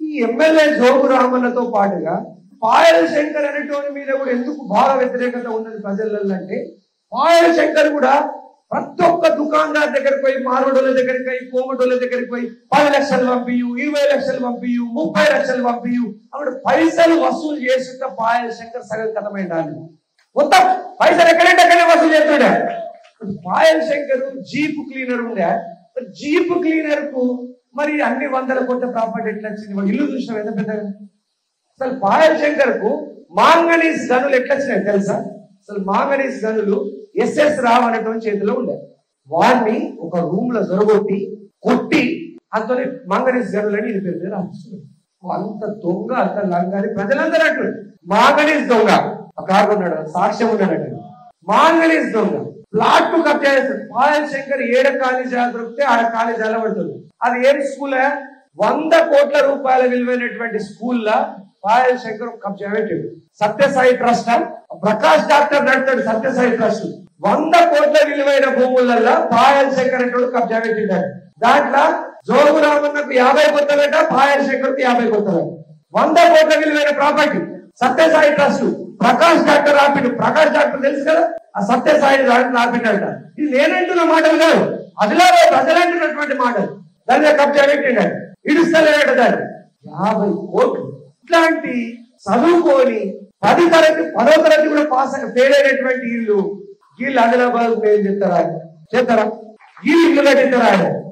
ఈ ఎమ్మెల్యే జోగు రామన్నతో పాటుగా పాయల్ శంకర్ అనేటోని మీద కూడా ఎందుకు బాగా వ్యతిరేకత ఉన్నది ప్రజలలో అంటే పాయల్ శంకర్ కూడా ప్రతి ఒక్క దుకాణదార్ దగ్గరికి పోయి మారోడోళ్ళ దగ్గరికి పోయి కోమటోళ్ళ దగ్గరికి పోయి పది లక్షలు పంపియు ఇరవై లక్షలు పంపియు ముప్పై లక్షలు పంపియు అక్కడ పైసలు వసూలు చేస్తుంటే పాయల్ శంకర్ సగం కథమైండాలి మొత్తం పైసలు ఎక్కడంటే అక్కడే వసూలు చేస్తుండే పాయల్ శంకర్ జీప్ క్లీనర్ ఉండే జీప్ క్లీనర్ కు మరి అన్ని వందల కోట్ల ప్రాపర్టీ ఎట్లా వచ్చింది వాడు ఇల్లు చూసినాం ఎంత పెద్దగా అసలు పాయల్ శంకర్ కు మాంగనీస్ గనులు ఎట్లా వచ్చినాయి తెలుసా అసలు మాంగనీస్ గనులు ఎస్ఎస్ రావు అనేటువంటి చేతిలో ఉండే వాడిని ఒక రూమ్ లో జొరగొట్టి కొట్టి అంతనే మాంగనీస్ గనులని ఇది పేరు మీద రాసుకున్నాడు అంత దొంగ అంత లంగాని ప్రజలందరూ అంటారు మాంగనీస్ దొంగ ఒక ఆవిడ ఉన్నాడు సాక్ష్యం ఉన్నాడు మాంగనీస్ దొంగ ప్లాట్ కు కబ్జా చేస్తాడు పాయల్ శంకర్ ఏడ కాలేజీ దొరికితే ఆడ కాలేజీ పడుతుంది అది ఏం స్కూల్ వంద కోట్ల రూపాయల విలువైనటువంటి స్కూల్లో పాయల్ శంకర్ కబ్జా పెట్టాడు సత్యసాయి ట్రస్ట్ ప్రకాష్ డాక్టర్ నడుతాడు సత్యసాయి ట్రస్ట్ వంద కోట్ల విలువైన భూములలో పాయల్ శంకర్ అంటే కబ్జా పెట్టిండాడు దాంట్లో జోగు రామన్నకు యాభై కొత్తలట పాయల్ శంకర్ కు యాభై కొత్తలట వంద కోట్ల విలువైన property Sathya Sai trust Prakash doctor ఆపిడు ప్రకాష్ డాక్టర్ తెలుసు కదా ఆ సత్యసాయి డాక్టర్ ఆపిడట ఇది నేనంటున్న మాటలు కాదు అదిలాగా ప్రజలంటున్నటువంటి మాటలు దాని మీద కబ్జా పెట్టిండాడు ఇడుస్తలేడట దాన్ని యాభై కోట్లు ఇట్లాంటి చదువుకొని పది తరగతి పదో తరగతి కూడా పాస్ అయిన ఫెయిల్ అయినటువంటి ఇల్లు వీళ్ళు ఆదిలాబాద్ ఏం చెప్తారా చెప్తారా వీళ్ళు ఇల్లు కట్టిస్తారా